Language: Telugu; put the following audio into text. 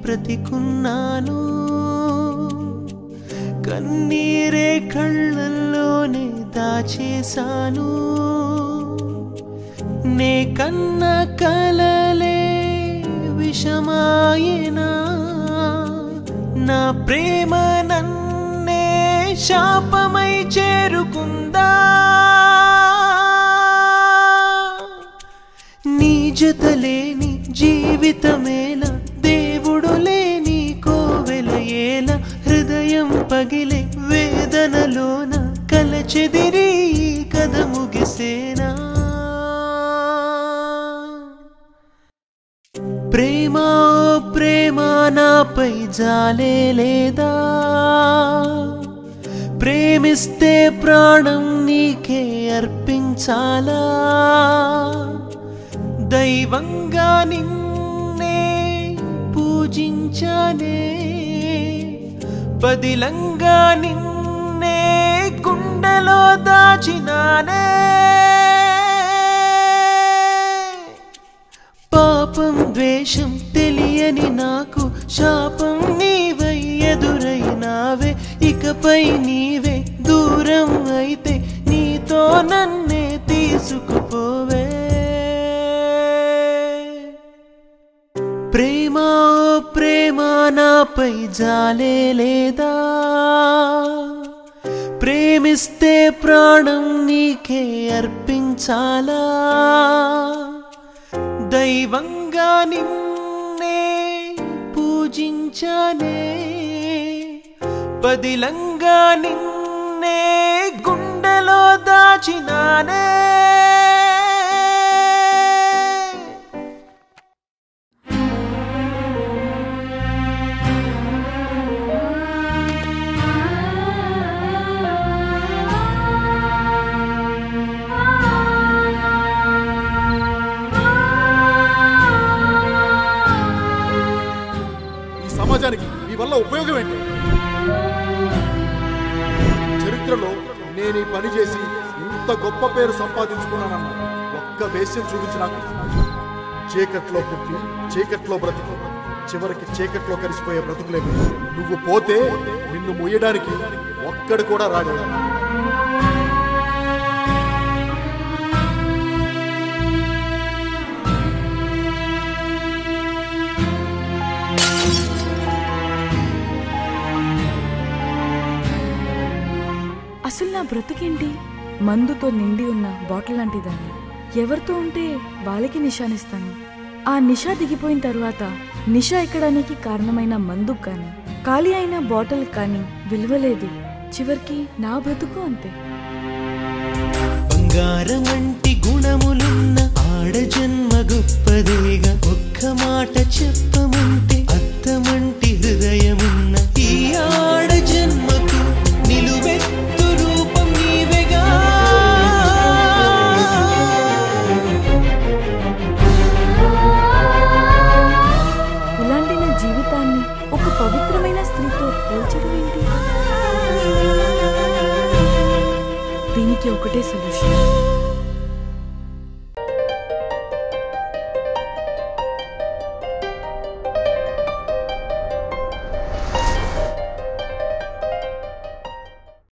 బ్రతికున్నాను కన్నీరే కళ్ళల్లోనే దాచేశాను నే కన్న కలలే విషమాయేనా నా ప్రేమ నన్నే శాపమై చేరుకుందా నీ జతలేని జీవితమేల దేవుడు లేని కోవెల హృదయం పగిలే వేదనలోన కలచెదిరి ఈ కథ ముగిసేనా ప్రేమ ఓ ప్రేమ నాపై జాలే లేదా ప్రేమిస్తే ప్రాణం నీకే అర్పించాలా దైవంగా నిన్నే పూజించానే పదిలంగా నిన్నే గుండెలో దాచినానే పాపం ద్వేషం తెలియని నాకు శాపం నీవై ఎదురైనావే ఇకపై నీవే దూరం అయితే నీతో నన్నే తీసుకుపోవే ప్రేమ ఓ ప్రేమ నాపై జాలే లేదా ప్రేమిస్తే ప్రాణం నీకే అర్పించాలా దైవంగా నిన్నే పూజించానే పదిలంగా నిన్నే గుండెలో దాచినానే ఈ సమాజానికి మీ వల్ల ఉపయోగం ఏంటి చరిత్రలో నేను ఈ పని చేసి ఇంత గొప్ప పేరు సంపాదించుకున్నానన్న ఒక్క వేశ్యం చూపించి నాకు చీకట్లో పుట్టి చీకట్లో బ్రతుకు చివరికి చీకట్లో కలిసిపోయే బ్రతుకులేమి నువ్వు పోతే నిన్ను ముయ్యడానికి ఒక్కడు కూడా రాడు అసలు నా బ్రతుకేంటి మందుతో నిండి ఉన్న బాటిల్ లాంటిదాన్ని ఎవరితో ఉంటే వాళ్ళకి నిషానిస్తాను ఆ నిషా దిగిపోయిన తర్వాత నిషా ఎక్కడానికి కారణమైన మందుకు కానీ ఖాళీ అయిన బాటిల్ కానీ విలువలేదు చివరికి నా బ్రతుకు అంతే బంగారం వంటి గుణములున్న ఆడ జన్మ గొప్పదేగా ఒక్క మాట చెప్పమంటే అర్థమంటి హృదయమున్న ఈ ఆడ జన్మకు నిలువెత్తు రూపం నీవెగా ఇలాంటి నా జీవితాన్ని ఒక పవిత్రమైన స్త్రీతో పోల్చడం ఏంటి దీనికి ఒకటే సొల్యూషన్